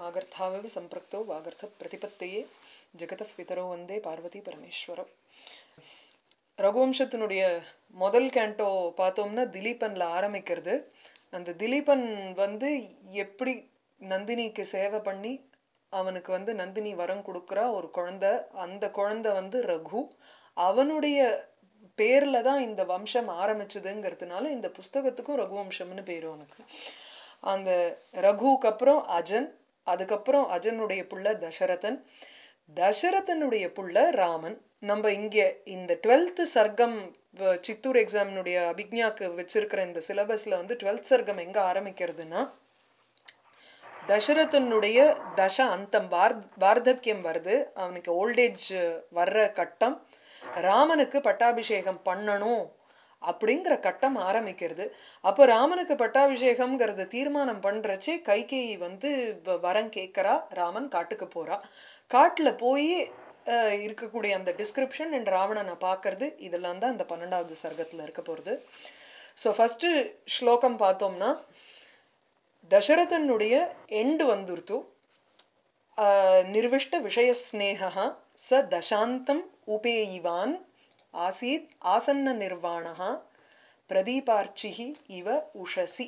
आगर्थाविव सम्पृक्तौ वागर्थप्रतिपत्तये ஜெகதः பிதரோ வந்தே பார்வதி பரமேஸ்வரம் ரகுவம்சத்தினுடைய முதல் கேண்டோ பார்த்தோம்னா திலீபன்ல ஆரம்பிக்கிறது அந்த திலீபன் வந்து எப்படி நந்தினிக்கு சேவை பண்ணி அவனுக்கு வந்து நந்தினி வரம் கொடுக்குறா ஒரு குழந்தை அந்த குழந்தை வந்து ரகு அவனுடைய பேர்ல தான் இந்த வம்சம் ஆரம்பிச்சதுங்கிறதுனால இந்த புஸ்தகத்துக்கும் ரகுவம்சம்னு பேரு அவனுக்கு அந்த ரகுவுக்கு அப்புறம் அஜன் அதுக்கப்புறம் அஜனுடைய புள்ள தசரதன் தசரதனுடைய புள்ள ராமன் நம்ம இங்க இந்த டுவெல்த் சர்க்கம் சித்தூர் எக்ஸாமினுடைய அபிக்ஞாக்கு வச்சிருக்கிற இந்த சிலபஸ்ல வந்து டுவெல்த் சர்க்கம் எங்க ஆரம்பிக்கிறதுனா தசரதனுடைய தச அந்தம் வார் வார்த்தக்கியம் வருது அவனுக்கு ஓல்டேஜ் வர்ற கட்டம் ராமனுக்கு பட்டாபிஷேகம் பண்ணணும் அப்படிங்கிற கட்டம் ஆரம்பிக்கிறது அப்போ ராமனுக்கு பட்டாபிஷேகம்ங்கிறத தீர்மானம் பண்றச்சே கைகேயி வந்து வரம் கேட்கறா ராமன் காட்டுக்கு போறா காட்டுல போய் இருக்கக்கூடிய அந்த டிஸ்கிரிப்ஷன் அண்ட் ராவணனை பார்க்கறது இதெல்லாம் தான் இந்த பன்னெண்டாவது சர்க்கத்துல இருக்க போறது ஸோ ஃபர்ஸ்ட் ஸ்லோகம் பார்த்தோம்னா தசரதனுடைய எண்டு வந்துருத்து நிர்விஷ்ட விஷயஸ்னேகா ச தசாந்தம் உபேயிவான் ஆசீத் ஆசன்ன நிர்வாணா பிரதீபார்ச்சிஹி இவ உஷசி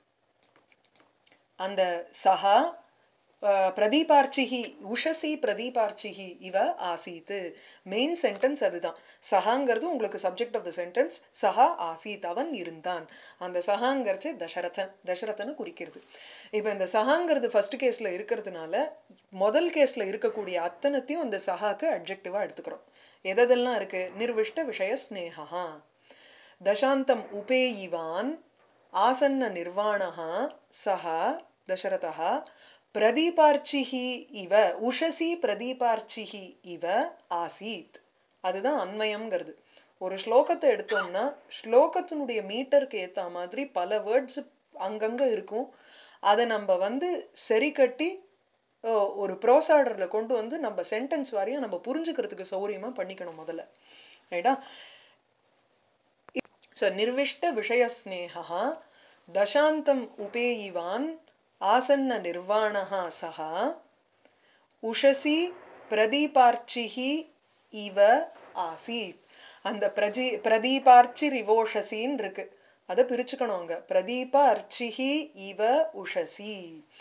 அந்த சஹா பிரதீபார்ச்சிஹி உஷசி பிரதீபார்ச்சிஹி இவ ஆசீத் மெயின் சென்டென்ஸ் அதுதான் சஹாங்கிறது உங்களுக்கு சப்ஜெக்ட் ஆஃப் த சென்டென்ஸ் சஹா ஆசீத் அவன் இருந்தான் அந்த சஹாங்கிறச்சு தசரதன் தசரதனை குறிக்கிறது இப்போ இந்த சஹாங்கிறது ஃபர்ஸ்ட் கேஸ்ல இருக்கிறதுனால முதல் கேஸ்ல இருக்கக்கூடிய அத்தனத்தையும் அந்த சஹாக்கு அப்ஜெக்டிவா எடுத்துக்கிறோம் எதெல்லாம் இருக்கு நிர்விஷ்ட விஷய ஸ்னேகா தசாந்தம் உபேயிவான் ஆசன்ன நிர்வாணா சஹா தசரதா பிரதீபார்ச்சிஹி இவ உஷசி பிரதீபார்ச்சிஹி இவ ஆசீத் அதுதான் அன்மயம்ங்கிறது ஒரு ஸ்லோகத்தை எடுத்தோம்னா ஸ்லோகத்தினுடைய மீட்டருக்கு ஏத்த மாதிரி பல வேர்ட்ஸ் அங்கங்க இருக்கும் அதை நம்ம வந்து சரி கட்டி ஒரு ப்ரோஸ் ஆர்டர்ல கொண்டு வந்து நம்ம சென்டென்ஸ் வாரியம் நம்ம புரிஞ்சுக்கிறதுக்கு சௌரியமா பண்ணிக்கணும் முதல்ல ரைட்டா ஸோ நிர்விஷ்ட விஷயஸ்னேகா தசாந்தம் உபேயிவான் ஆசன்ன நிர்வாணா சஹா உஷசி பிரதீபார்ச்சிஹி இவ ஆசீத் அந்த பிரஜி பிரதீபார்ச்சி ரிவோஷசின்னு இருக்கு அதை பிரிச்சுக்கணும் அங்க பிரதீப அர்ச்சிஹி இவ உஷசி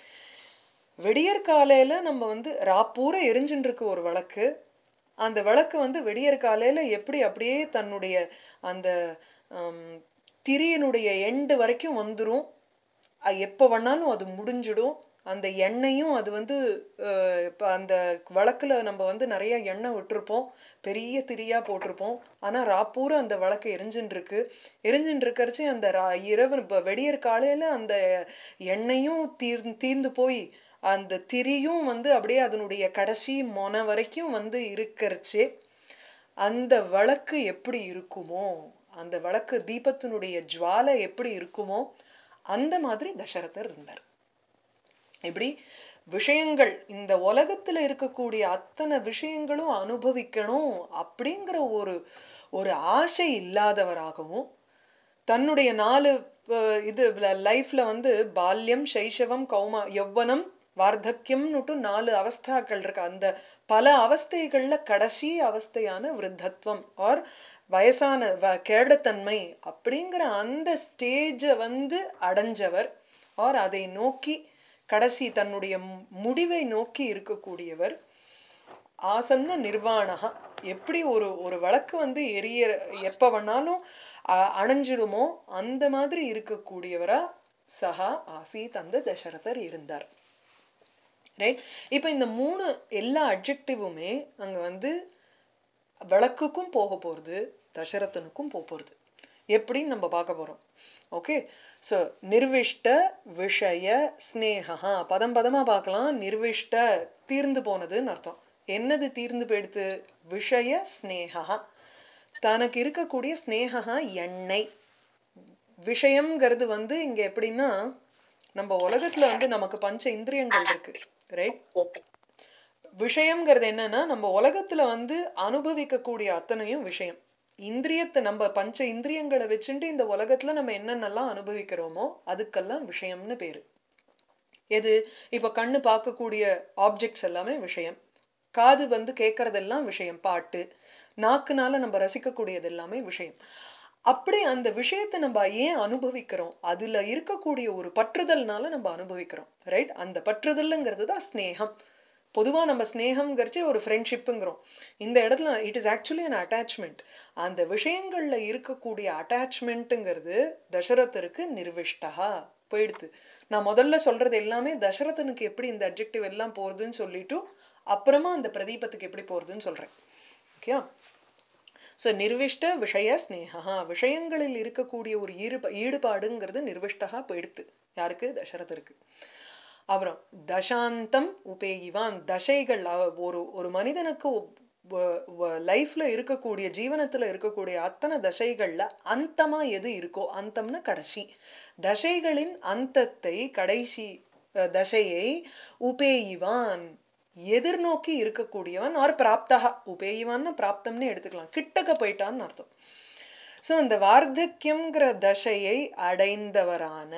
விடியற் காலையில நம்ம வந்து ராப்பூர எரிஞ்சுட்டு இருக்கு ஒரு விளக்கு அந்த விளக்கு வந்து விடியற் காலையில எப்படி அப்படியே தன்னுடைய அந்த திரியினுடைய எண்டு வரைக்கும் வந்துடும் எப்போ வேணாலும் அது முடிஞ்சிடும் அந்த எண்ணெயும் அது வந்து இப்போ அந்த விளக்குல நம்ம வந்து நிறைய எண்ணெய் விட்டுருப்போம் பெரிய திரியா போட்டிருப்போம் ஆனா ராப்பூர அந்த விளக்கு எரிஞ்சுட்டு இருக்கு எரிஞ்சுட்டு இருக்கிறச்சு அந்த இரவு இப்போ வெடியற் காலையில அந்த எண்ணெயும் தீர் தீர்ந்து போய் அந்த திரியும் வந்து அப்படியே அதனுடைய கடைசி மொன வரைக்கும் வந்து இருக்கிறச்சே அந்த விளக்கு எப்படி இருக்குமோ அந்த விளக்கு தீபத்தினுடைய ஜுவாலை எப்படி இருக்குமோ அந்த மாதிரி தசரதர் இருந்தார் எப்படி விஷயங்கள் இந்த உலகத்துல இருக்கக்கூடிய அத்தனை விஷயங்களும் அனுபவிக்கணும் அப்படிங்கிற ஒரு ஒரு ஆசை இல்லாதவராகவும் தன்னுடைய நாலு இது லைஃப்ல வந்து பால்யம் சைஷவம் கௌமா யௌவனம் வார்த்தக்கியம்னுட்டு நாலு அவஸ்தாக்கள் இருக்கு அந்த பல அவஸ்தைகள்ல கடைசி அவஸ்தையான விருத்தத்துவம் ஆர் வயசான கேடத்தன்மை அப்படிங்கிற அந்த ஸ்டேஜை வந்து அடைஞ்சவர் ஆர் அதை நோக்கி கடைசி தன்னுடைய முடிவை நோக்கி இருக்கக்கூடியவர் ஆசன்ன நிர்வாணகா எப்படி ஒரு ஒரு வழக்கு வந்து எரிய எப்ப வேணாலும் அணைஞ்சிடுமோ அந்த மாதிரி இருக்கக்கூடியவரா சஹா ஆசீத் அந்த தசரதர் இருந்தார் ரைட் இப்ப இந்த மூணு எல்லா அப்ஜெக்டிவுமே அங்க வந்து விளக்குக்கும் போக போறது தசரதனுக்கும் போக போறது எப்படின்னு நம்ம பார்க்க போறோம் ஓகே ஸோ நிர்விஷ்ட விஷய ஸ்னேகா பதம் பதமா பார்க்கலாம் நிர்விஷ்ட தீர்ந்து போனதுன்னு அர்த்தம் என்னது தீர்ந்து போயிடுத்து விஷய ஸ்னேகா தனக்கு இருக்கக்கூடிய ஸ்னேகா எண்ணெய் விஷயம்ங்கிறது வந்து இங்க எப்படின்னா நம்ம உலகத்துல வந்து நமக்கு பஞ்ச இந்திரியங்கள் இருக்கு ரைட் விஷயம்ங்கிறது என்னன்னா நம்ம உலகத்துல வந்து அனுபவிக்கக்கூடிய அத்தனையும் விஷயம் இந்திரியத்தை நம்ம பஞ்ச இந்திரியங்களை வச்சுட்டு இந்த உலகத்துல நம்ம என்னென்னலாம் அனுபவிக்கிறோமோ அதுக்கெல்லாம் விஷயம்னு பேரு எது இப்ப கண்ணு பார்க்கக்கூடிய ஆப்ஜெக்ட்ஸ் எல்லாமே விஷயம் காது வந்து கேட்கறதெல்லாம் விஷயம் பாட்டு நாக்குனால நம்ம ரசிக்கக்கூடியது எல்லாமே விஷயம் அப்படி அந்த விஷயத்தை நம்ம ஏன் அனுபவிக்கிறோம் அதுல இருக்கக்கூடிய ஒரு பற்றுதல்னால நம்ம அனுபவிக்கிறோம் ரைட் அந்த பற்றுதல்ங்கிறது தான் ஸ்னேகம் பொதுவா நம்ம ஸ்னேகம்ங்கிறச்சே ஒரு ஃப்ரெண்ட்ஷிப்புங்கிறோம் இந்த இடத்துல it is actually an attachment அந்த விஷயங்கள்ல இருக்கக்கூடிய அட்டாச்மெண்ட்டுங்கிறது தசரதருக்கு நிர்விஷ்டா போயிடுது நான் முதல்ல சொல்றது எல்லாமே தசரதனுக்கு எப்படி இந்த அப்ஜெக்டிவ் எல்லாம் போறதுன்னு சொல்லிட்டு அப்புறமா அந்த பிரதீபத்துக்கு எப்படி போறதுன்னு சொல்றேன் ஓகே ஸோ நிர்விஷ்ட விஷய ஸ்னேகா விஷயங்களில் இருக்கக்கூடிய ஒரு ஈடுபா ஈடுபாடுங்கிறது நிர்விஷ்டகா போயிடுத்து யாருக்கு தசரதருக்கு அப்புறம் தசாந்தம் உபேயிவான் தசைகள் அவ- ஒரு ஒரு மனிதனுக்கு லைஃப்ல இருக்கக்கூடிய ஜீவனத்துல இருக்கக்கூடிய அத்தனை தசைகள்ல அந்தமா எது இருக்கோ அந்தம்னா கடைசி தசைகளின் அந்தத்தை கடைசி அஹ், தசையை உபேயிவான் எதிர்நோக்கி இருக்கக்கூடியவன் ஆர் பிராப்தகா உபேயிவான்னு பிராப்தம்னு எடுத்துக்கலாம் கிட்டக்க போயிட்டான்னு அர்த்தம் சோ அந்த வார்த்தக்கியம்ங்கிற தசையை அடைந்தவரான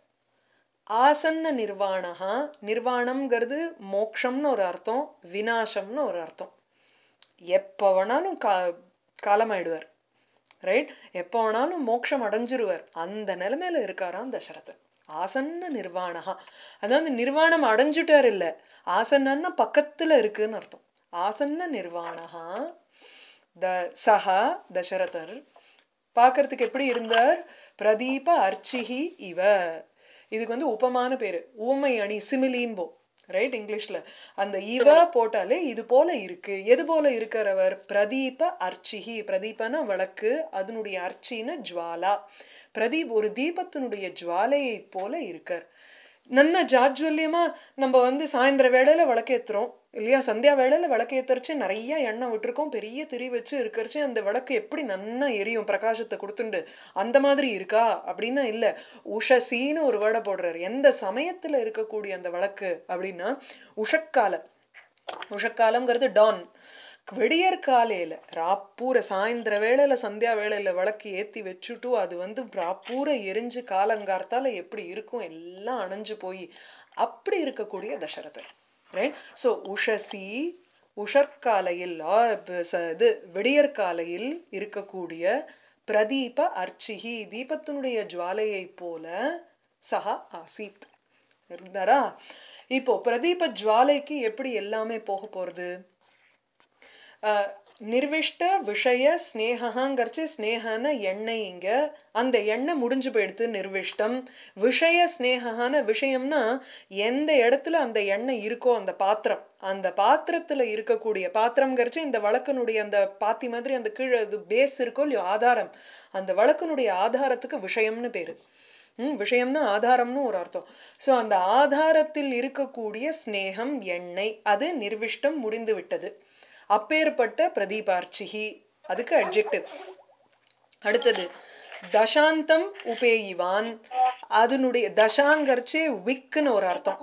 ஆசன்ன நிர்வாணகா நிர்வாணம்ங்கிறது மோக்ஷம்னு ஒரு அர்த்தம் வினாசம்னு ஒரு அர்த்தம் எப்ப வேணாலும் கா காலமாயிடுவார் ரைட் எப்போ வேணாலும் மோட்சம் அடைஞ்சிருவார் அந்த நிலைமையில இருக்காராம் தசரதன் ஆசன்ன நிர்வாணகா அதாவது நிர்வாணம் அடைஞ்சுட்டார் இல்ல ஆசன்னா பக்கத்துல இருக்குன்னு அர்த்தம் ஆசன்ன நிர்வாணகா த சஹா தசரதர் பார்க்கறதுக்கு எப்படி இருந்தார் பிரதீப அர்ச்சிஹி இவ இதுக்கு வந்து உபமான பேரு ஊமை அணி சிமிலிம்போ ரைட் இங்கிலீஷ்ல அந்த இவ போட்டாலே இது போல இருக்கு எது போல இருக்கிறவர் பிரதீப அர்ச்சிஹி பிரதீபன விளக்கு அதனுடைய அர்ச்சின்னு ஜுவாலா பிரதீப் ஒரு தீபத்தினுடைய ஜுவாலையை போல இருக்கார் நல்ல ஜாஜ்வல்யமா நம்ம வந்து சாயந்தர வேளையில விளக்கேத்துறோம் இல்லையா சந்தியா வேளையில விளக்கேத்துறச்சு நிறைய எண்ணெய் விட்டுருக்கோம் பெரிய திரி வச்சு இருக்கிறச்சு அந்த விளக்கு எப்படி நன்னா எரியும் பிரகாசத்தை கொடுத்துண்டு அந்த மாதிரி இருக்கா அப்படின்னா இல்ல உஷசின்னு ஒரு வேர்டை போடுறாரு எந்த சமயத்துல இருக்கக்கூடிய அந்த விளக்கு அப்படின்னா உஷக்கால உஷக்காலம்ங்கிறது டான் விடியற் காலையில ராப்பூர சாயந்தர வேளையில சந்தியா வேளையில விளக்கு ஏத்தி வச்சுட்டு அது வந்து ராப்பூர எரிஞ்சு காலங்கார்த்தால எப்படி இருக்கும் எல்லாம் அணைஞ்சு போய் அப்படி இருக்கக்கூடிய தசரதர் ரைட் ஸோ உஷசி உஷற்காலையில் ஆ, ப- ச- இது விடியற்காலையில் இருக்கக்கூடிய பிரதீப அர்ச்சிஹி தீபத்தினுடைய ஜுவாலையை போல சஹா ஆசீத் இருந்தாரா இப்போ பிரதீப ஜுவாலைக்கு எப்படி எல்லாமே போக போறது அஹ், நிர்விஷ்ட விஷய ஸ்னேகாங்கிறச்சு ஸ்னேகன எண்ணெய் இங்க அந்த எண்ணெய் முடிஞ்சு போயிடுத்து நிர்விஷ்டம் விஷய ஸ்னேகான விஷயம்னா எந்த இடத்துல அந்த எண்ணெய் இருக்கோ அந்த பாத்திரம் அந்த பாத்திரத்துல இருக்கக்கூடிய பாத்திரம்ங்கிறச்சு இந்த வழக்கினுடைய அந்த பாத்தி மாதிரி அந்த கீழே அது பேஸ் இருக்கோ இல்லையோ ஆதாரம் அந்த வழக்கினுடைய ஆதாரத்துக்கு விஷயம்னு பேரு ம் விஷயம்னா ஆதாரம்னு ஒரு அர்த்தம் சோ அந்த ஆதாரத்தில் இருக்கக்கூடிய ஸ்னேகம் எண்ணெய் அது நிர்விஷ்டம் முடிந்து விட்டது அப்பேற்பட்ட பிரதீபார்ச்சிகி அதுக்கு அட்ஜெக்டிவ் அடுத்தது தசாந்தம் உபேயிவான் அதனுடைய தசாங்கர்ச்சே விக்குன்னு ஒரு அர்த்தம்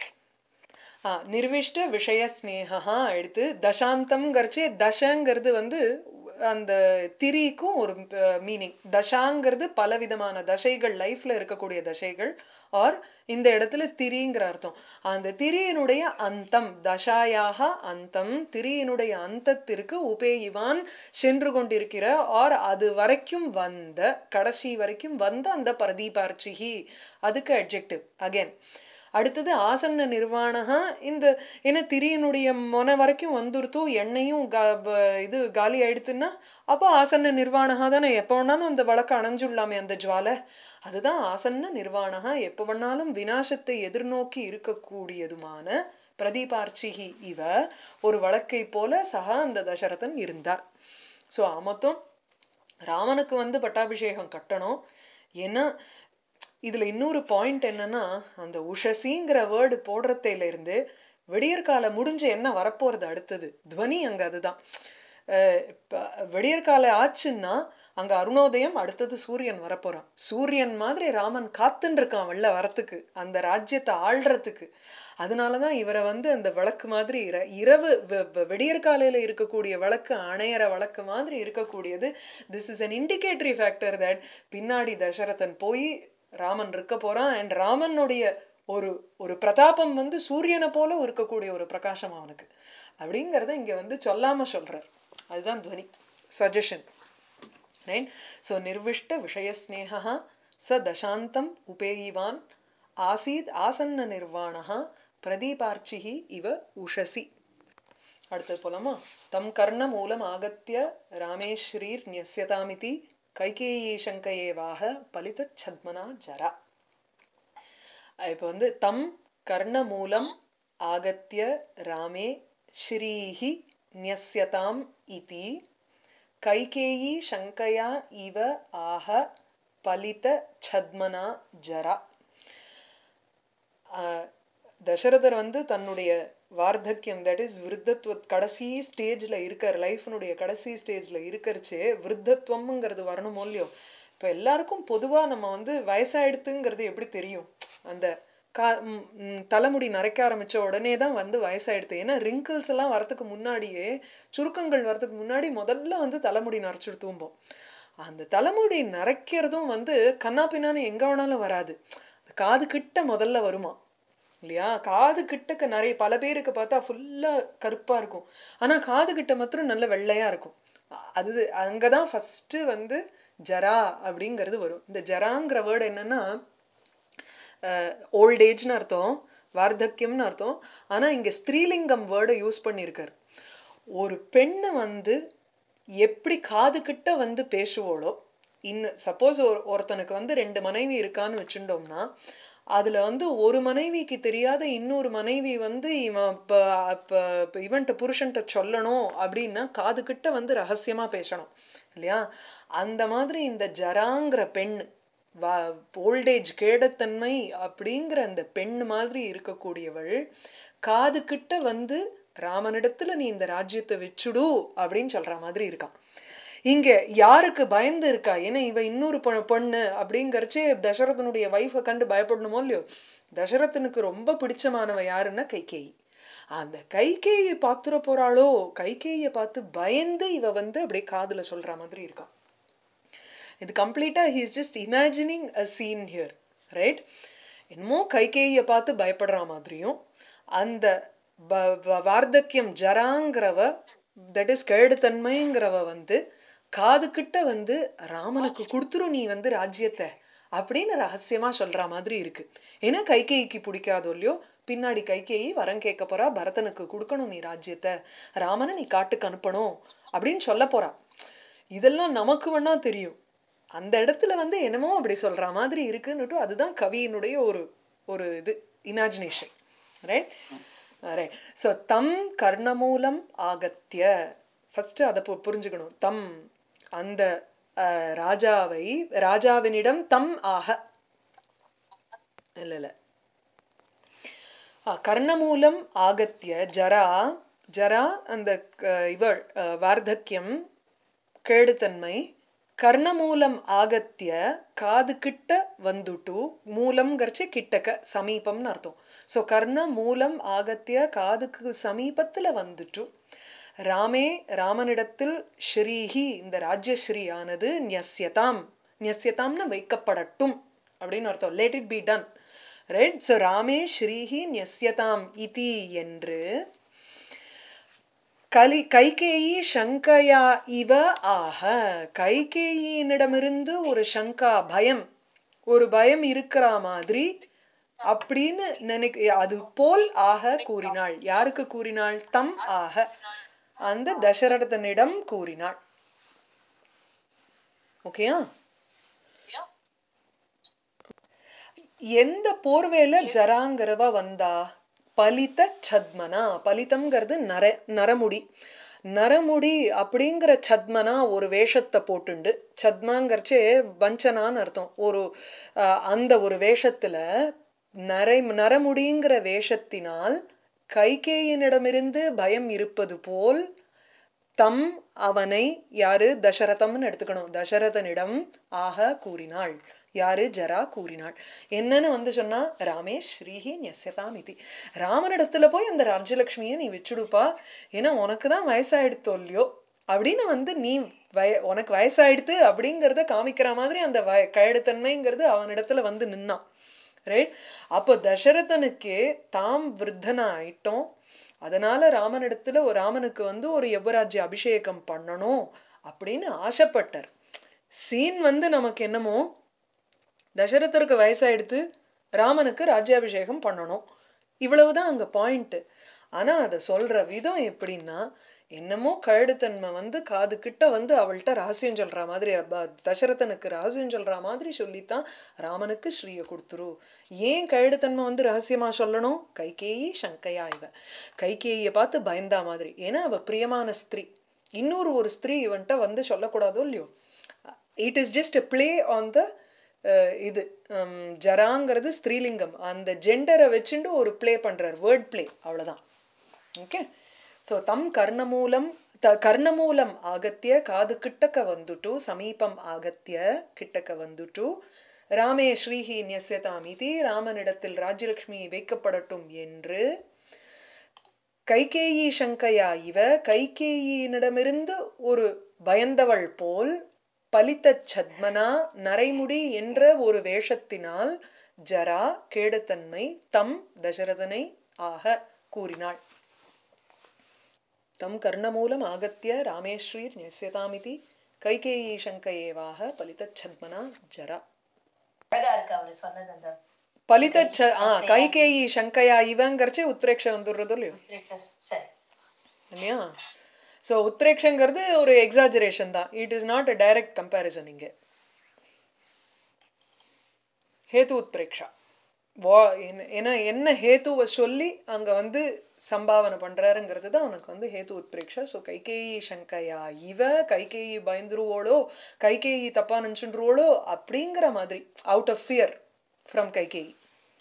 ஆ நிர்விஷ்ட விஷய ஸ்னேகா எடுத்து தசாந்தம்ங்கிறச்சே தசங்கிறது வந்து அந்த திரிக்கும் ஒரு மீனிங் தசாங்கிறது பலவிதமான தசைகள் லைஃப்ல இருக்கக்கூடிய தசைகள் ஆர் இந்த இடத்துல திரிங்கிற அர்த்தம் அந்த திரியினுடைய அந்தம் தசாயாக அந்தம் திரியினுடைய அந்தத்திற்கு உபேயிவான் சென்று கொண்டிருக்கிற ஆர் அது வரைக்கும் வந்த கடைசி வரைக்கும் வந்த அந்த பிரதீபார்ச்சிகி அதுக்கு அட்ஜெக்டிவ் அகைன் அடுத்தது ஆசன்ன நிர்வாணகா இந்த ஏன்னா திரியினுடைய மொன வரைக்கும் வந்துருத்தோ எண்ணெயும் கா- ப- இது காலி ஆயிடுத்துன்னா அப்போ ஆசன்ன நிர்வாணகா தானே எப்போ வேணாலும் அந்த வழக்கு அணைஞ்சுடலாமே அந்த ஜுவாலை அதுதான் ஆசன்ன நிர்வாணகா எப்போ வேணாலும் வினாசத்தை எதிர்நோக்கி இருக்கக்கூடியதுமான பிரதீபார்ச்சிகி இவ ஒரு வழக்கை போல சகா அந்த தசரதன் இருந்தார் சோ மொத்தம் ராமனுக்கு வந்து பட்டாபிஷேகம் கட்டணும் ஏன்னா இதுல இன்னொரு பாயிண்ட் என்னன்னா அந்த உஷசிங்கிற வேர்டு போடுறதையில இருந்து விடியற்கால முடிஞ்சு என்ன வரப்போறது அடுத்தது துவனி அங்க அதுதான் அஹ் இப்ப விடியற்கால ஆச்சுன்னா அங்க அருணோதயம் அடுத்தது சூரியன் வரப்போறான் சூரியன் மாதிரி ராமன் காத்துன்னு இருக்கான் வெளில வரத்துக்கு அந்த ராஜ்யத்தை ஆள்றதுக்கு அதனாலதான் இவரை வந்து அந்த விளக்கு மாதிரி இர- இரவு வெ- வெ- விடியற்காலையில இருக்கக்கூடிய விளக்கு அணையற விளக்கு மாதிரி இருக்கக்கூடியது this is an indicatory factor that பின்னாடி தசரதன் போய் ராமன் இருக்க போறான் அண்ட் ராமனுடைய ஒரு ஒரு பிரதாபம் வந்து சூரியனை போல இருக்கக்கூடிய ஒரு பிரகாசம் அவனுக்கு அப்படிங்கிறத இங்க வந்து சொல்லாம சொல்றார் அதுதான் துவனி சஜஷன் ரைட் ஸோ நிர்விஷ்ட விஷயஸ்னேகா ச தசாந்தம் உபேயிவான் ஆசீத் ஆசன்ன நிர்வாணா பிரதீபார்ச்சிஹி இவ உஷசி அடுத்தது போலாமா தம் கர்ண மூலம் ஆகத்திய ராமேஸ்வரீர் நியஸ்யதாமிதி கைகேயி சங்கையேவாக பலித சத்மனா ஜரா இப்போ வந்து தம் கர்ண மூலம் ஆகத்திய ராமே ஸ்ரீஹி நியஸ்யதாம் இதி கைகேயி சங்கையா இவ ஆக பலித சத்மனா ஜரா ஆஹ் தசரதர் வந்து தன்னுடைய வார்த்தக்கியம் தட் இஸ் விருத்தத்துவ கடைசி ஸ்டேஜ்ல இருக்கார் லைஃப்னுடைய கடைசி ஸ்டேஜ்ல இருக்கறச்சே விருத்தத்துவம்ங்கிறது வரணுமோ இல்லையோ இப்ப எல்லாருக்கும் பொதுவா நம்ம வந்து வயசாயிடுத்துங்கிறது எப்படி தெரியும் அந்த கா ம், ம், தலைமுடி நரைக்க ஆரம்பிச்ச உடனே தான் வந்து வயசாயிடுது ஏன்னா ரிங்கிள்ஸ் எல்லாம் வரதுக்கு முன்னாடியே சுருக்கங்கள் வரதுக்கு முன்னாடி முதல்ல வந்து தலைமுடி நரைச்சுடு தூம்போம் அந்த தலைமுடி நரைக்கிறதும் வந்து கண்ணா பின்னான்னு எங்க வேணாலும் வராது காது கிட்ட முதல்ல வருமா இல்லையா காது கிட்டக்க நிறைய பல பேருக்கு பார்த்தா ஃபுல்லா கருப்பா இருக்கும் ஆனா காது கிட்ட மாத்திரம் நல்ல வெள்ளையா இருக்கும் அ- அது அங்கதான் ஃபர்ஸ்ட் வந்து ஜரா அப்படிங்கிறது வரும் இந்த ஜராங்கிற வேர்டு என்னன்னா ஓல்ட் ஏஜ்னு அர்த்தம் வார்த்தக்கியம்னு அர்த்தம் ஆனா இங்க ஸ்திரீலிங்கம் வேர்டை யூஸ் பண்ணியிருக்காரு ஒரு பெண்ணு வந்து எப்படி காது கிட்ட வந்து பேசுவோளோ இன்னும் சப்போஸ் ஒரு ஒருத்தனுக்கு வந்து ரெண்டு மனைவி இருக்கான்னு வச்சுட்டோம்னா அதுல வந்து ஒரு மனைவிக்கு தெரியாத இன்னொரு மனைவி வந்து இவன் இப்ப இப்ப இப்ப இவன்ட்ட புருஷன்ட்ட சொல்லணும் அப்படின்னா காது கிட்ட வந்து ரகசியமா பேசணும் இல்லையா அந்த மாதிரி இந்த ஜராங்கிற பெண் ஓல்டேஜ் கேடத்தன்மை அப்படிங்கிற அந்த பெண் மாதிரி இருக்கக்கூடியவள் காது கிட்ட வந்து ராமனிடத்துல நீ இந்த ராஜ்யத்தை வச்சுடு அப்படின்னு சொல்ற மாதிரி இருக்கான் இங்க யாருக்கு பயந்து இருக்கா ஏன்னா இவ இன்னொரு பொ- பொண்ணு அப்படிங்கறச்சே தசரதனுடைய வைஃபை கண்டு பயப்படணுமோ இல்லையோ தசரதனுக்கு ரொம்ப பிடிச்சமானவ யாருன்னா கைகேயி அந்த கைகேயை பார்த்துட போறாளோ கைகேயை பார்த்து பயந்து இவ வந்து அப்படியே காதுல சொல்ற மாதிரி இருக்கான் இது கம்ப்ளீட்டா he is just imagining a scene here right என்னமோ கைகேயை பார்த்து பயப்படுற மாதிரியும் அந்த ப- வ- வார்த்தக்கியம் ஜராங்கிறவ தட் இஸ் கேடுத்தன்மைங்கிறவ வந்து காது கிட்ட வந்து ராமனுக்கு கொடுத்துரும் நீ வந்து ராஜ்யத்தை அப்படின்னு ரகசியமா சொல்ற மாதிரி இருக்கு ஏன்னா கைகேயிக்கு பிடிக்காதோ இல்லையோ பின்னாடி கைகேயி வரம் கேட்க போறா பரதனுக்கு கொடுக்கணும் நீ ராஜ்யத்தை ராமனை நீ காட்டுக்கு அனுப்பணும் அப்படின்னு சொல்ல போறா இதெல்லாம் நமக்கு வேணா தெரியும் அந்த இடத்துல வந்து என்னமோ அப்படி சொல்ற மாதிரி இருக்குன்னுட்டு அதுதான் கவியினுடைய ஒரு ஒரு இது இமேஜினேஷன் ரைட் ரைட் ஸோ தம் கர்ணமூலம் ஆகத்திய ஃபர்ஸ்ட் அதை பு- புரிஞ்சுக்கணும் தம் அந்த அஹ், ராஜாவை ராஜாவினிடம் தம் ஆக இல்ல இல்ல ஆ, கர்ணமூலம் ஆகத்திய ஜரா ஜரா அந்த க- இவள் அஹ், வார்த்தக்கியம் கேடுத்தன்மை கர்ணமூலம் ஆகத்திய காது கிட்ட வந்துட்டு மூலம்ங்கிறச்சே கிட்டக்க சமீபம்னு அர்த்தம் ஸோ கர்ண மூலம் ஆகத்திய காதுக்கு சமீபத்துல வந்துட்டு ராமே ராமனிடத்தில் ஸ்ரீஹி இந்த ராஜ்யஸ்ரீயானது நியஸ்யதாம் நியஸ்யதாம்னு வைக்கப்படட்டும் அப்படின்னு அர்த்தம் let it be done right so ராமே ஸ்ரீஹி நியஸ்யதாம் இதி என்று கலி கைகேயி சங்கையா இவ ஆக கைகேயினிடமிருந்து ஒரு சங்கா பயம் ஒரு பயம் இருக்கிற மாதிரி அப்படின்னு நினைக்க அது போல் ஆக கூறினாள் யாருக்கு கூறினாள் தம் ஆக அந்த தசரதனிடம் கூறினாள் ஓகேயா எந்த போர்வேல ஜராங்கிறவ வந்தா பலித சத்மனா பலிதம்ங்கிறது நர நரமுடி நரமுடி அப்படிங்கிற சத்மனா ஒரு வேஷத்தை போட்டுண்டு சத்மாங்கிறச்சே வஞ்சனான்னு அர்த்தம் ஒரு அஹ், அந்த ஒரு வேஷத்துல நரை நரமுடிங்கிற வேஷத்தினால் கைகேயனிடமிருந்து பயம் இருப்பது போல் தம் அவனை யாரு தசரதம்னு எடுத்துக்கணும் தசரதனிடம் ஆக கூறினாள் யாரு ஜரா கூறினாள் என்னன்னு வந்து சொன்னா ராமேஷ் ஸ்ரீஹி நெஸ்யதாம் இதி ராமனிடத்துல போய் அந்த ராஜ்யலட்சுமியை நீ வச்சுடுப்பா ஏன்னா உனக்கு தான் வயசாயிடுத்தோ இல்லையோ அப்படின்னு வந்து நீ வய உனக்கு வயசாயிடுத்து அப்படிங்கிறத காமிக்கிற மாதிரி அந்த வய கயடுத்தன்மைங்கிறது அவனிடத்துல வந்து நின்னான் ரைட் அப்போ தசரதனுக்கு தாம் விருத்தனா ஆயிட்டோம் அதனால ராமனிடத்துல ஒரு ராமனுக்கு வந்து ஒரு யுவராஜ்ய அபிஷேகம் பண்ணணும் அப்படின்னு ஆசைப்பட்டார் சீன் வந்து நமக்கு என்னமோ தசரதருக்கு வயசாயிடுத்து ராமனுக்கு ராஜ்யாபிஷேகம் பண்ணணும் இவ்வளவுதான் அங்க பாயிண்ட் ஆனா அதை சொல்ற விதம் எப்படின்னா என்னமோ கழுடுத்தன்மை வந்து காது கிட்ட வந்து அவள்கிட்ட ரகசியம் சொல்ற மாதிரி அப்ப தசரதனுக்கு ரகசியம் சொல்ற மாதிரி சொல்லித்தான் ராமனுக்கு ஸ்ரீயை கொடுத்துரு ஏன் கழுடுத்தன்மை வந்து ரகசியமா சொல்லணும் கைகேயி சங்கையா இவ கைகேயியை பார்த்து பயந்தா மாதிரி ஏன்னா அவ பிரியமான ஸ்திரீ இன்னொரு ஒரு ஸ்திரீ இவன்ட்ட வந்து சொல்லக்கூடாதோ இல்லையோ it is just play on the இது ஹம், ஜராங்கிறது ஸ்திரீலிங்கம் அந்த ஜெண்டரை வச்சுட்டு ஒரு ப்ளே பண்றார் வேர்ட் ப்ளே அவ்வளவுதான் ஓகே ಸೊ ತಮ್ ಕರ್ಣಮೂಲಂ ತ ಕರ್ಣಮೂಲಂ ಆಗತ್ಯ ಕಾದು ಕಿಟ್ಟಕ வந்துட்டு ಸಮೀಪಂ ಆಗತ್ಯ கிட்டக்க வந்துட்டு ராமே ஸ்ரீஹி நியஸ்யதாமிதி ராமனிடத்தில் ராஜ்யலட்சுமி வைக்கப்படட்டும் என்று கைகேயி சங்கையா இவ கைகேயினிடமிருந்து ஒரு பயந்தவள் போல் பலித்த சத்மனா நரைமுடி என்ற ஒரு வேஷத்தினால் ஜரா கேடுத்தன்மை தம் தசரதனை ஆக கூறினாள் தம் கர்ணமூலம் ஆகத்திய ராமேஸ்வரீர் நியசியதாமிதி கைகேயி சங்கையேவாக பலிதச்சத்மனா ஜரா அழகா இருக்கு அவரு சொன்னது அந்த பலிதச்ச ஆ கைகேயி சங்கையா இவங்கிறச்சு உத்ரேக்ஷ வந்துடுறதோ இல்லையோ லிட்ரேச்சர்ஸ் சரி இல்லையா ஸோ உத்ரேக்ஷங்கிறது ஒரு எக்ஸாஜரேஷன் தான் it is not a direct comparison இங்கே ஹேது உத்பிரேக்ஷா வா என்ன ஏன்னா என்ன ஹேத்துவை சொல்லி அங்கே வந்து சம்பாவனை பண்ணுறாருங்கிறது தான் உனக்கு வந்து ஹேத்து உத்பிரேக்ஷா ஸோ கைகேயி சங்கையா இவ கைகேயி பயந்துருவோளோ கைகேயி தப்பா நினச்சுருவோளோ அப்படிங்கிற மாதிரி out of fear from Kaikeyi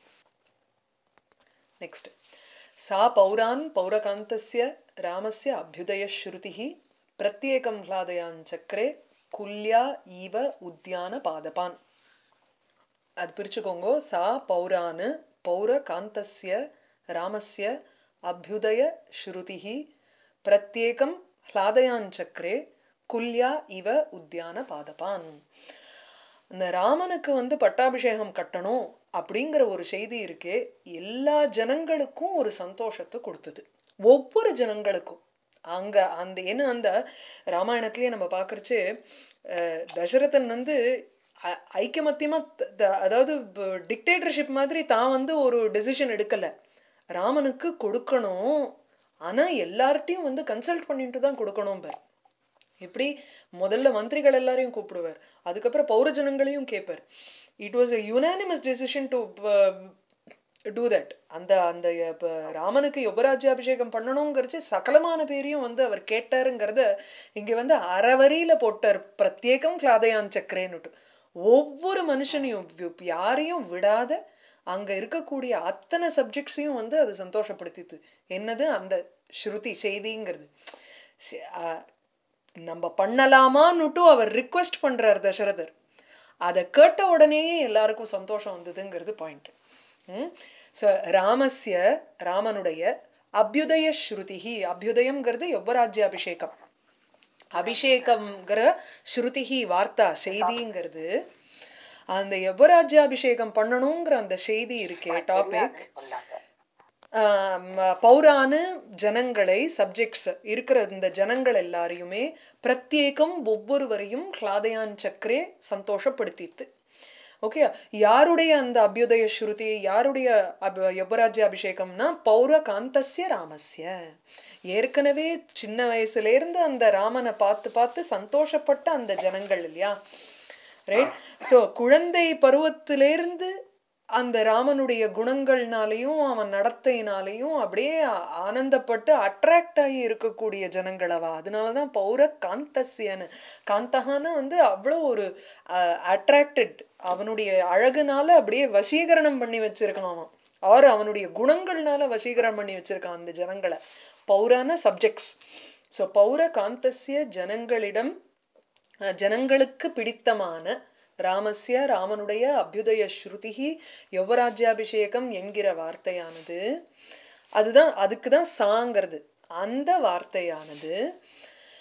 next सा पौरान् पौरकान्तस्य रामस्य अभ्युदयश्रुतिः प्रत्येकं ह्लादयाञ्चक्रे कुल्या इव उद्यानपादपान् அது பிரிச்சுக்கோங்க சா பௌரான் பௌர காந்தஸ்ய ராமஸ்ய அபியுதய ஸ்ருதிஹி பிரத்யேகம் ஹ்லாதயாஞ்சக்ரே குல்யா இவ உத்தியான பாதபான் இந்த ராமனுக்கு வந்து பட்டாபிஷேகம் கட்டணும் அப்படிங்கிற ஒரு செய்தி இருக்கே எல்லா ஜனங்களுக்கும் ஒரு சந்தோஷத்தை கொடுத்தது ஒவ்வொரு ஜனங்களுக்கும் அங்க அந்த ஏன்னா அந்த ராமாயணத்திலேயே நம்ம பார்க்கறச்சு அஹ், தசரதன் வந்து ஐ- ஐக்கமத்தியமா த- த- அதாவது டிக்டேட்டர்ஷிப் மாதிரி தான் வந்து ஒரு டெசிஷன் எடுக்கல ராமனுக்கு கொடுக்கணும் ஆனா எல்லார்ட்டையும் வந்து கன்சல்ட் பண்ணிட்டு தான் கொடுக்கணும் பார் எப்படி முதல்ல மந்திரிகள் எல்லாரையும் கூப்பிடுவார் அதுக்கப்புறம் பௌரஜனங்களையும் கேட்பார் it was a unanimous decision to do that அந்த அந்த இப்ப ராமனுக்கு யுவராஜ்யாபிஷேகம் பண்ணணுங்கிறச்சு சகலமான பேரையும் வந்து அவர் கேட்டாருங்கிறத இங்க வந்து அறவரியில போட்டார் பிரத்யேகம் கிளாதயான் சக்கரேன்னுட்டு ஒவ்வொரு மனுஷனையும் வி- யாரையும் விடாத அங்க இருக்கக்கூடிய அத்தனை சப்ஜெக்ட்ஸையும் வந்து அது சந்தோஷப்படுத்திது என்னது அந்த ஸ்ருதி செய்திங்கிறது சே- அஹ் நம்ம பண்ணலாமான்னுட்டு அவர் ரிக்வெஸ்ட் பண்றார் தசரதர் அதை கேட்ட உடனேயே எல்லாருக்கும் சந்தோஷம் வந்ததுங்கிறது பாயிண்ட் ஸோ ராமஸ்ய ராமனுடைய அபியுதய ஸ்ருதிஹி அபியுதயம்ங்கிறது யுவராஜ்ய அபிஷேகம் அபிஷேகம்ங்கிற ஸ்ருதிஹி வார்த்தா செய்திங்கிறது அந்த யுவராஜ்யாபிஷேகம் பண்ணணுங்கிற அந்த செய்தி இருக்கே டாபிக் சொன்னாங்க பௌரானு ஜனங்களை சப்ஜெக்ட்ஸ் இருக்கிற இந்த ஜனங்கள் எல்லாரையுமே பிரத்யேகம் ஒவ்வொருவரையும் ஹ்லாதயான் சக்கரே சந்தோஷப்படுத்தித்து ஓகே யாருடைய அந்த அபியுதய ஸ்ருதி யாருடைய அப யுவராஜ்ய அபிஷேகம்னா பௌர காந்தஸ்ய ராமஸ்ய ஏற்கனவே சின்ன வயசுல இருந்து அந்த ராமனை பார்த்து பார்த்து சந்தோஷப்பட்ட அந்த ஜனங்கள் இல்லையா ரைட் ஸோ குழந்தை பருவத்திலேருந்து அந்த ராமனுடைய குணங்கள்னாலையும் அவன் நடத்தையினாலையும் அப்படியே ஆ- ஆனந்தப்பட்டு அட்ராக்ட் ஆகி இருக்கக்கூடிய ஜனங்களவா அதனாலதான் பௌர காந்தஸ்யன்னு காந்தகான்னு வந்து அவ்வளோ ஒரு அட்ராக்டட் அவனுடைய அழகுனால அப்படியே வசீகரணம் பண்ணி வச்சிருக்கான் அவன் ஆர் அவனுடைய குணங்கள்னால வசீகரணம் பண்ணி வச்சிருக்கான் அந்த ஜனங்களை பௌரான சப்ஜெக்ட்ஸ் ஸோ பௌர காந்தஸ்ய ஜனங்களிடம் அஹ், ஜனங்களுக்கு பிடித்தமான ராமஸ்ய ராமனுடைய அபியுதய ஸ்ருதிஹி யுவராஜ்யாபிஷேகம் என்கிற வார்த்தையானது அதுதான் அதுக்கு தான் சாங்கிறது அந்த வார்த்தையானது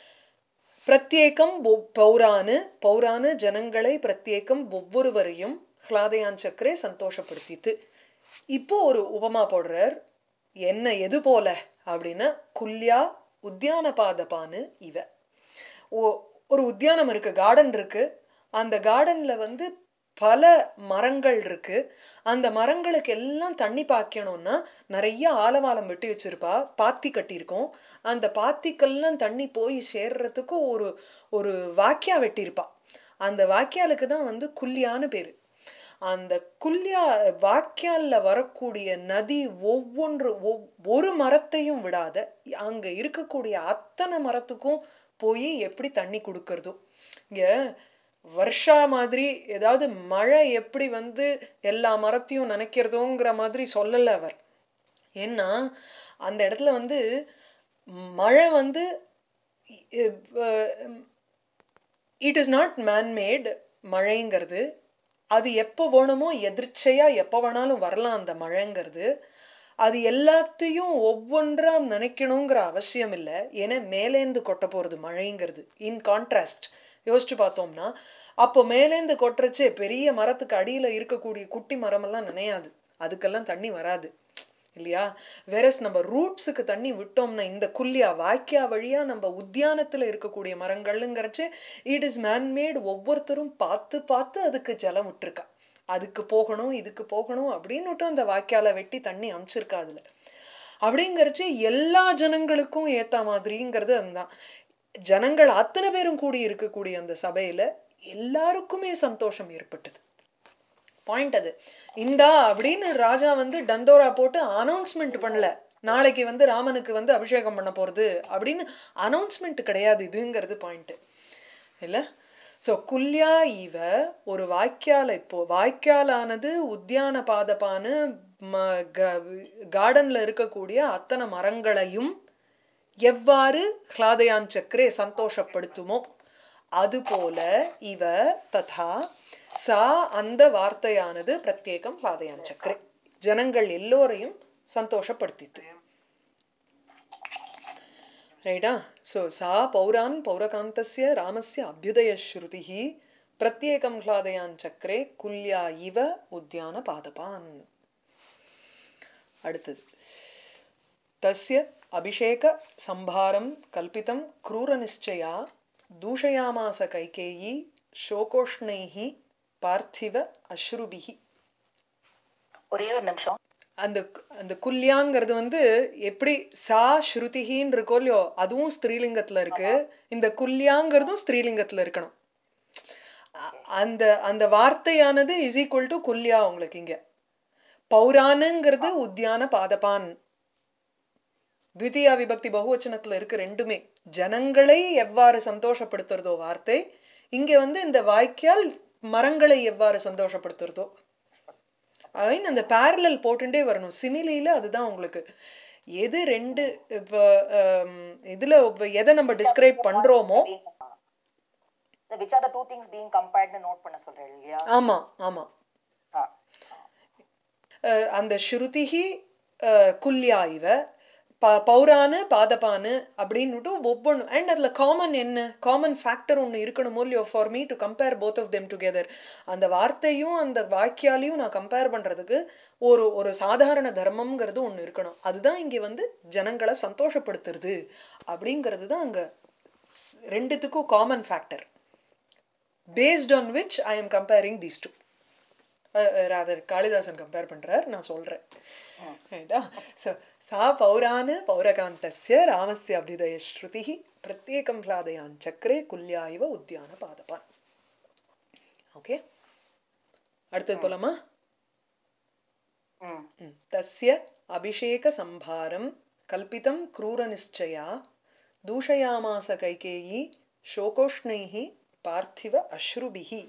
பிரத்யேகம் ஒவ்- பௌரானு பௌரானு ஜனங்களை பிரத்யேகம் ஒவ்வொருவரையும் ஹ்லாதயான் சக்கரே சந்தோஷப்படுத்தித்து இப்போ ஒரு உபமா போடுறார் என்ன எது போல அப்படின்னா குல்யா உத்தியான பாதபானு இவ ஓ ஒரு உத்தியானம் இருக்கு கார்டன் இருக்கு அந்த கார்டன்ல வந்து பல மரங்கள் இருக்கு அந்த மரங்களுக்கு எல்லாம் தண்ணி பாய்க்கணும்னா நிறைய ஆலவாலம் வெட்டி வச்சிருப்பா பாத்தி கட்டியிருக்கோம் அந்த பாத்திக்கெல்லாம் தண்ணி போய் சேர்றதுக்கு ஒரு ஒரு வாக்கியா வெட்டியிருப்பா அந்த வாக்கியாலுக்கு தான் வந்து குல்யான்னு பேரு அந்த குல்யா வாக்கியால்ல வரக்கூடிய நதி ஒவ்வொன்று ஒவ்- ஒரு மரத்தையும் விடாத அங்க இருக்கக்கூடிய அத்தனை மரத்துக்கும் போய் எப்படி தண்ணி கொடுக்கறதோ இங்க வருஷா மாதிரி ஏதாவது மழை எப்படி வந்து எல்லா மரத்தையும் நினைக்கிறதோங்கிற மாதிரி சொல்லல அவர் ஏன்னா அந்த இடத்துல வந்து மழை வந்து இட் இஸ் நாட் மேன்மேட் மழைங்கிறது அது எப்போ வேணுமோ எதிர்ச்சையா எப்போ வேணாலும் வரலாம் அந்த மழைங்கிறது அது எல்லாத்தையும் ஒவ்வொன்றா நினைக்கணுங்கிற அவசியம் இல்லை ஏன்னா மேலேந்து கொட்ட போறது மழைங்கிறது இன் கான்ட்ராஸ்ட் யோசிச்சு பார்த்தோம்னா அப்போ மேலேந்து கொட்டுறச்சே பெரிய மரத்துக்கு அடியில இருக்கக்கூடிய குட்டி மரமெல்லாம் நினையாது அதுக்கெல்லாம் தண்ணி வராது இல்லையா வேறஸ் நம்ம ரூட்ஸுக்கு தண்ணி விட்டோம்னா இந்த குல்லியா வாக்கியா வழியா நம்ம உத்தியானத்துல இருக்கக்கூடிய மரங்கள்ங்கிறச்சு இட் இஸ் மேன்மேட் ஒவ்வொருத்தரும் பார்த்து பார்த்து அதுக்கு ஜலம் விட்டுருக்கா அதுக்கு போகணும் இதுக்கு போகணும் அப்படின்னுட்டு அந்த வாக்கியால வெட்டி தண்ணி அமிச்சிருக்கா அதுல அப்படிங்கிறச்சு எல்லா ஜனங்களுக்கும் ஏத்த மாதிரிங்கிறது அதுதான் ஜனங்கள் அத்தனை பேரும் கூடி இருக்கக்கூடிய அந்த சபையில எல்லாருக்குமே சந்தோஷம் ஏற்பட்டது பாயிண்ட் அது இந்தா அப்படின்னு ராஜா வந்து டண்டோரா போட்டு அனௌன்ஸ்மெண்ட் பண்ணல நாளைக்கு வந்து ராமனுக்கு வந்து அபிஷேகம் பண்ண போறது அப்படின்னு அனௌன்ஸ்மெண்ட் கிடையாது இதுங்கிறது பாயிண்ட் இல்ல சோ குல்யா இவ ஒரு வாய்க்கால இப்போ வாய்க்காலானது உத்தியான பாதபானு கார்டன்ல இருக்கக்கூடிய அத்தனை மரங்களையும் எவ்வாறு ஹ்லாதயான் சக்கரே சந்தோஷப்படுத்துமோ அதுபோல இவ ததா சா அந்த வார்த்தையானது பிரத்யேகம் ஹ்லாதயான் சக்கரே ஜனங்கள் எல்லோரையும் சந்தோஷப்படுத்தித்து ரைட்டா ஸோ சா பௌரான் பௌரகாந்தஸ்ய ராமஸ்ய அபியுதய ஸ்ருதிஹி பிரத்யேகம் ஹ்லாதயான் சக்கரே குல்யா இவ உத்தியான பாதபான் அடுத்தது तस्य अभिषेकसम्भारं कल्पितं क्रूरनिश्चया दूषयामास कैकेयी शोकोष्णैः பார்த்திவ அஸ்ருபிஹி ஒரே ஒரு நிமிஷம் அந்த அந்த குல்யாங்கிறது வந்து எப்படி சா ஸ்ருதிஹின்னு இருக்கோ இல்லையோ அதுவும் ஸ்திரீலிங்கத்துல இருக்கு இந்த குல்யாங்கிறதும் ஸ்திரீலிங்கத்துல இருக்கணும் அ- அந்த அந்த வார்த்தையானது இஸ் ஈக்குவல் டு குல்யா உங்களுக்கு இங்க பௌரானுங்கிறது உத்தியான பாதபான் த்விதீயா விபக்தி பகுவச்சனத்துல இருக்கு ரெண்டுமே ஜனங்களை எவ்வாறு சந்தோஷப்படுத்துறதோ வார்த்தை இங்க வந்து இந்த வாய்க்கால் மரங்களை எவ்வாறு சந்தோஷப்படுத்துறதோ ஐன் அந்த பேரலல் போட்டுட்டே வரணும் சிமிலியில அதுதான் உங்களுக்கு எது ரெண்டு இப்போ ஆம், இதுல இப்ப எதை நம்ம டிஸ்கிரைப் பண்றோமோ which are the two things being கம்பேர்ட்னு நோட் பண்ண சொல்றேன் இல்லையா ஆமா ஆமா ஆ. அஹ் அந்த ஸ்ருதிஹி அஹ், குல்யா இவ ப பௌரானு பாதபானு அப்படின்னுட்டு ஒவ்வொன்று அண்ட் அதில் காமன் என்ன காமன் ஃபேக்டர் ஒன்று இருக்கணுமோ இல்லையோ for me to compare both of them together அந்த வார்த்தையும் அந்த வாக்கியாலையும் நான் கம்பேர் பண்ணுறதுக்கு ஒரு ஒரு சாதாரண தர்மம்ங்கிறது ஒன்று இருக்கணும் அதுதான் இங்கே வந்து ஜனங்களை சந்தோஷப்படுத்துறது அப்படிங்கிறது தான் அங்கே ரெண்டுத்துக்கும் common factor based on which I am comparing these two rather காளிதாசன் கம்பேர் பண்றார் நான் சொல்றேன் ரைட்டா ஸோ சா பௌரான பௌரகாந்தஸ்ய ராமஸ்ய அபியுதய ஸ்ருதி பிரத்யேகம் ஹ்லாதயான் சக்கரே குல்யா இவ உத்தியான பாதபான் ஓகே அடுத்தது போலாமா ம் ம். तस्य अभिषेकसम्भारं कल्पितं क्रूरनिश्चया दूषयामास कैकेयी शोकोष्णैः பார்த்திவ அஸ்ருபிஹி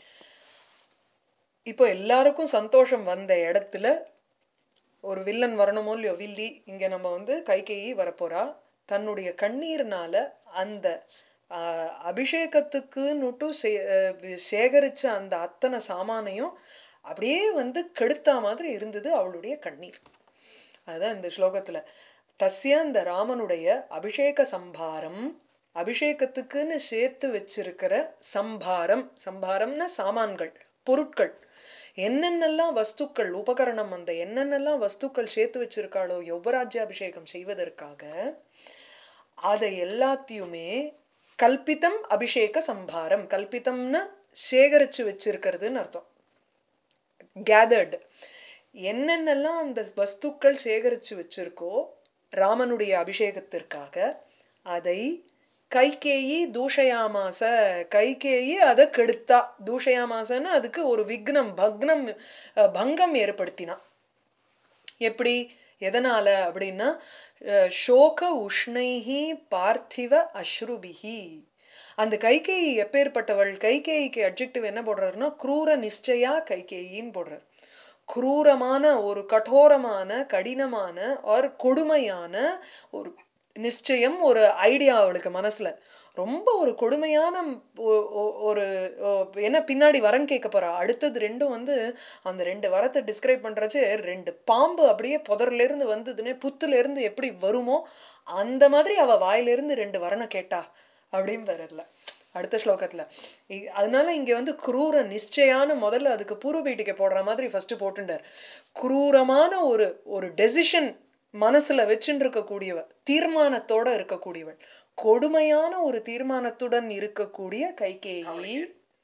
இப்போ எல்லாருக்கும் சந்தோஷம் வந்த இடத்துல ஒரு வில்லன் வரணுமோ இல்லையோ வில்லி இங்க நம்ம வந்து கைகேயி வரப்போறா தன்னுடைய கண்ணீர்னால அந்த ஆஹ், அபிஷேகத்துக்குன்னுட்டு சே- அஹ், சேகரிச்ச அந்த அத்தனை சாமானையும் அப்படியே வந்து கெடுத்தா மாதிரி இருந்தது அவளுடைய கண்ணீர் அதுதான் இந்த ஸ்லோகத்துல தஸ்ய அந்த ராமனுடைய அபிஷேக சம்பாரம் அபிஷேகத்துக்குன்னு சேர்த்து வச்சிருக்கிற சம்பாரம் சம்பாரம்னா சாமான்கள் பொருட்கள் என்னென்னலாம் வஸ்துக்கள் உபகரணம் அந்த என்னென்னலாம் வஸ்துக்கள் சேர்த்து வச்சிருக்காளோ யௌவராஜ்யாபிஷேகம் செய்வதற்காக அதை எல்லாத்தையுமே கல்பித்தம் அபிஷேக சம்பாரம் கல்பித்தம்னா சேகரிச்சு வச்சிருக்கிறதுன்னு அர்த்தம் கேதர்டு என்னென்னலாம் அந்த வஸ்துக்கள் சேகரிச்சு வச்சிருக்கோ ராமனுடைய அபிஷேகத்திற்காக அதை கைகேயி தூஷயாமாச கைகேயி அதை கெடுத்தா தூஷயாமாசன்னு அதுக்கு ஒரு விக்னம் பக்னம் அஹ், பங்கம் ஏற்படுத்தினா எப்படி எதனால அப்படின்னா அஹ், சோக உஷ்ணைஹி பார்த்திவ அஸ்ருபிஹி அந்த கைகேயி எப்பேற்பட்டவள் கைகேயிக்கு அட்ஜெக்டிவ் என்ன போடுறாருன்னா குரூர நிச்சயா கைகேயின்னு போடுறார் குரூரமான ஒரு கடோரமான கடினமான ஒரு கொடுமையான ஒரு நிச்சயம் ஒரு ஐடியா அவளுக்கு மனசுல ரொம்ப ஒரு கொடுமையான ஒ- ஒ- ஒரு ஒ- என்ன பின்னாடி வரம் கேட்க போறா அடுத்தது ரெண்டும் வந்து அந்த ரெண்டு வரத்தை டிஸ்கிரைப் பண்றச்சு ரெண்டு பாம்பு அப்படியே புதர்ல இருந்து வந்ததுன்னே புத்துல இருந்து எப்படி வருமோ அந்த மாதிரி அவ வாயில இருந்து ரெண்டு வரனை கேட்டா அப்படின்னு வரல அடுத்த ஸ்லோகத்துல இ- அதனால இங்க வந்து குரூர நிச்சயான முதல்ல அதுக்கு பூர்வ பீட்டிக்க போடுற மாதிரி ஃபர்ஸ்ட் போட்டுண்டார் குரூரமான ஒரு ஒரு டெசிஷன் மனசுல வச்சுட்டு இருக்கக்கூடியவ தீர்மானத்தோட இருக்கக்கூடியவள் கொடுமையான ஒரு தீர்மானத்துடன் இருக்கக்கூடிய கைகேயி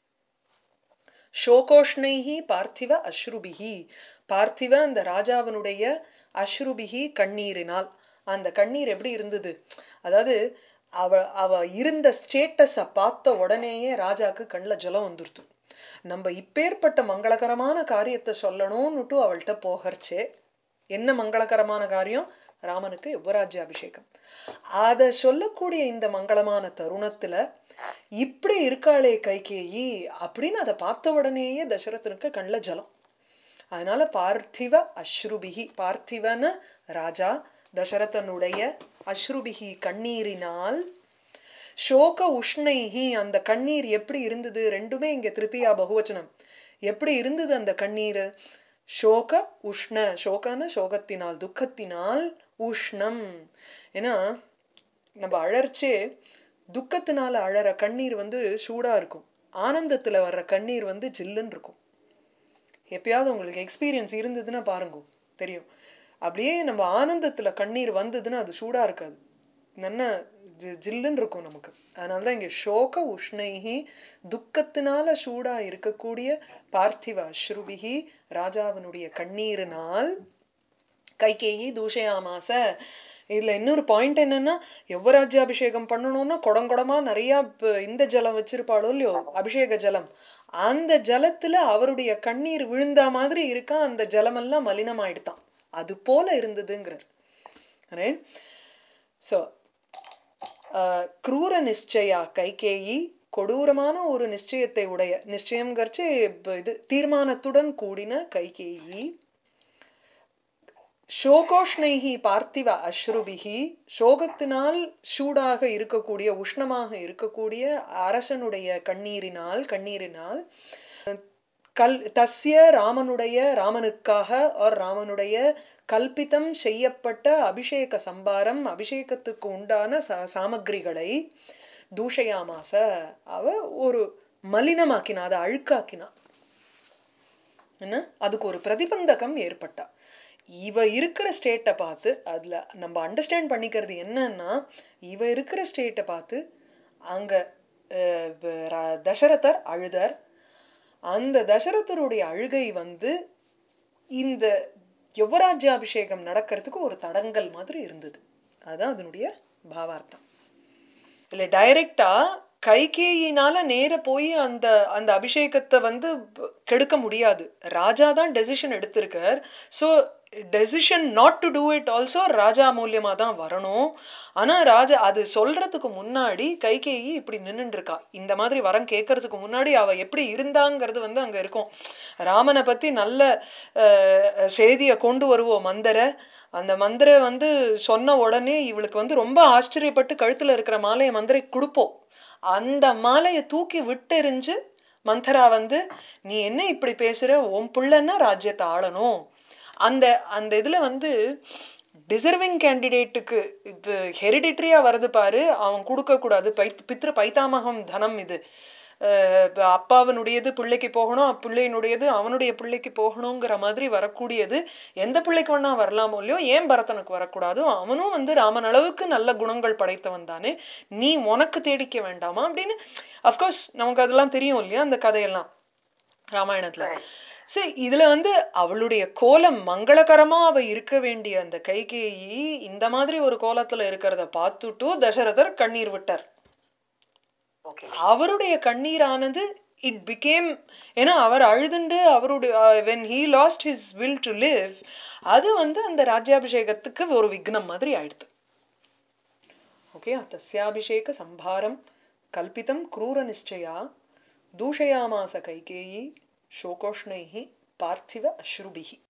ஷோகோஷ்ணைஹி பார்த்திவ அஸ்ருபிஹி பார்த்திவ அந்த ராஜாவினுடைய அஸ்ருபிஹி கண்ணீரினால் அந்த கண்ணீர் எப்படி இருந்தது அதாவது அவ அவ இருந்த ஸ்டேட்டஸை பார்த்த உடனேயே ராஜாக்கு கண்ணில் ஜலம் வந்துருது நம்ம இப்பேற்பட்ட மங்களகரமான காரியத்தை சொல்லணும்னுட்டு அவள்கிட்ட போகறச்சே என்ன மங்களகரமான காரியம் ராமனுக்கு யுவராஜ்ய அபிஷேகம் அத சொல்லக்கூடிய இந்த மங்களமான தருணத்துல இப்படி இருக்காளே கைகேயி அப்படின்னு அதை பார்த்த உடனேயே தசரதனுக்கு கண்ணில் ஜலம் அதனால பார்த்திவ அஸ்ருபிகி பார்த்திவன ராஜா தசரதனுடைய அஸ்ருபிகி கண்ணீரினால் சோக உஷ்ணைஹி அந்த கண்ணீர் எப்படி இருந்தது ரெண்டுமே இங்க திருத்தியா பகுவச்சனம் எப்படி இருந்தது அந்த கண்ணீர் சோக உஷ்ண சோகன சோகத்தினால் துக்கத்தினால் உஷ்ணம் ஏன்னா நம்ம அழறச்சே துக்கத்தினால அழற கண்ணீர் வந்து சூடா இருக்கும் ஆனந்தத்துல வர்ற கண்ணீர் வந்து ஜில்லுன்னு இருக்கும் எப்பயாவது உங்களுக்கு எக்ஸ்பீரியன்ஸ் இருந்ததுன்னா பாருங்க தெரியும் அப்படியே நம்ம ஆனந்தத்துல கண்ணீர் வந்ததுன்னா அது சூடா இருக்காது நல்ல ஜி ஜில்லுன்னு இருக்கும் நமக்கு அதனால தான் இங்கே சோக உஷ்ணைஹி துக்கத்தினால சூடா இருக்கக்கூடிய பார்த்திவ அஸ்ருபிகி ராஜாவினுடைய கண்ணீரினால் கைகேயி தூஷயாமாச இதுல இன்னொரு பாயிண்ட் என்னன்னா யுவராஜ்யாபிஷேகம் பண்ணணும்னா குடங்குடமா நிறைய ப- இந்த ஜலம் வச்சிருப்பாளோ இல்லையோ அபிஷேக ஜலம் அந்த ஜலத்துல அவருடைய கண்ணீர் விழுந்தா மாதிரி இருக்கா அந்த ஜலமெல்லாம் மலினமாயிடுதான் அது போல இருந்ததுங்கிறார் ரைட் ஸோ க்ரூர நிச்சயா கைகேயி கொடூரமான ஒரு நிச்சயத்தை உடைய நிச்சயம்ங்கிறச்சு இப்ப இது தீர்மானத்துடன் கூடின கைகேயி சோகோஷ்ணைஹி பார்த்திவ அஸ்ருபிகி சோகத்தினால் சூடாக இருக்கக்கூடிய உஷ்ணமாக இருக்கக்கூடிய அரசனுடைய கண்ணீரினால் கண்ணீரினால் கல் தஸ்ய ராமனுடைய ராமனுக்காக or ராமனுடைய கல்பிதம் செய்யப்பட்ட அபிஷேக சம்பாரம் அபிஷேகத்துக்கு உண்டான ச சாமக்கிரிகளை தூஷயாமாச அவ ஒரு மலினமாக்கினா அதை அழுக்காக்கினா என்ன அதுக்கு ஒரு பிரதிபந்தகம் ஏற்பட்டா இவ இருக்கிற ஸ்டேட்டை பார்த்து அதுல நம்ம அண்டர்ஸ்டாண்ட் பண்ணிக்கிறது என்னன்னா இவ இருக்கிற ஸ்டேட்டை பார்த்து அங்க அஹ், வ- ர- தசரதர் அழுதார் அந்த தசரதருடைய அழுகை வந்து இந்த யுவராஜ்யாபிஷேகம் நடக்கிறதுக்கு ஒரு தடங்கல் மாதிரி இருந்தது அதுதான் அதனுடைய பாவார்த்தம் இல்ல டைரக்டா கைகேயினால நேர போய் அந்த அந்த அபிஷேகத்தை வந்து ப- கெடுக்க முடியாது ராஜா தான் டெசிஷன் எடுத்திருக்கார் so decision not to do it also ராஜா மூலியமா தான் வரணும் ஆனா ராஜா அது சொல்றதுக்கு முன்னாடி கைகேயி இப்படி நின்னுட்டு இருக்கா இந்த மாதிரி வரம் கேட்கறதுக்கு முன்னாடி அவ எப்படி இருந்தாங்கிறது வந்து அங்க இருக்கும் ராமனை பத்தி நல்ல அஹ், செய்தியை கொண்டு வருவோம் மந்தரை அந்த மந்திரை வந்து சொன்ன உடனே இவளுக்கு வந்து ரொம்ப ஆச்சரியப்பட்டு கழுத்துல இருக்கிற மாலையை மந்திரை கொடுப்போம் அந்த மாலையை தூக்கி விட்டெறிஞ்சு மந்தரா வந்து நீ என்ன இப்படி பேசுற உன் புள்ளன்னா ராஜ்யத்தை ஆளணும் அந்த அந்த இதுல வந்து டிசர்விங் கேண்டிடேட்டுக்கு இது ஹெரிடிட்ரியா வருது பாரு அவன் கொடுக்க கூடாது பை பித்ரு பைத்தாமகம் தனம் இது அஹ், இப்ப அப்பாவனுடையது பிள்ளைக்கு போகணும் பிள்ளையினுடையது அவனுடைய பிள்ளைக்கு போகணுங்கிற மாதிரி வரக்கூடியது எந்த பிள்ளைக்கு வேணா வரலாமோ இல்லையோ ஏன் பரதனுக்கு வரக்கூடாதோ அவனும் வந்து ராமன் அளவுக்கு நல்ல குணங்கள் படைத்தவன் தானே நீ உனக்கு தேடிக்க வேண்டாமா அப்படின்னு அஃப்கோர்ஸ் நமக்கு அதெல்லாம் தெரியும் இல்லையா அந்த கதையெல்லாம் ராமாயணத்துல Correct. சரி இதுல வந்து அவளுடைய கோலம் மங்களகரமா அவ இருக்க வேண்டிய அந்த கைகேயி இந்த மாதிரி ஒரு கோலத்துல இருக்கிறத பார்த்துட்டு தசரதர் கண்ணீர் விட்டார் ஓகே அவருடைய கண்ணீரானது இட் பிகேம் ஏன்னா அவர் அழுதுண்டு அவருடைய when he lost his will to live அது வந்து அந்த ராஜ்யாபிஷேகத்துக்கு ஒரு விக்னம் மாதிரி ஆயிடுது ஓகே தஸ்யாபிஷேக சம்பாரம் கல்பிதம் क्रूर निश्चया दूषयामास कैकेयी शोकोष्णैः पार्थिव अश्रुभिः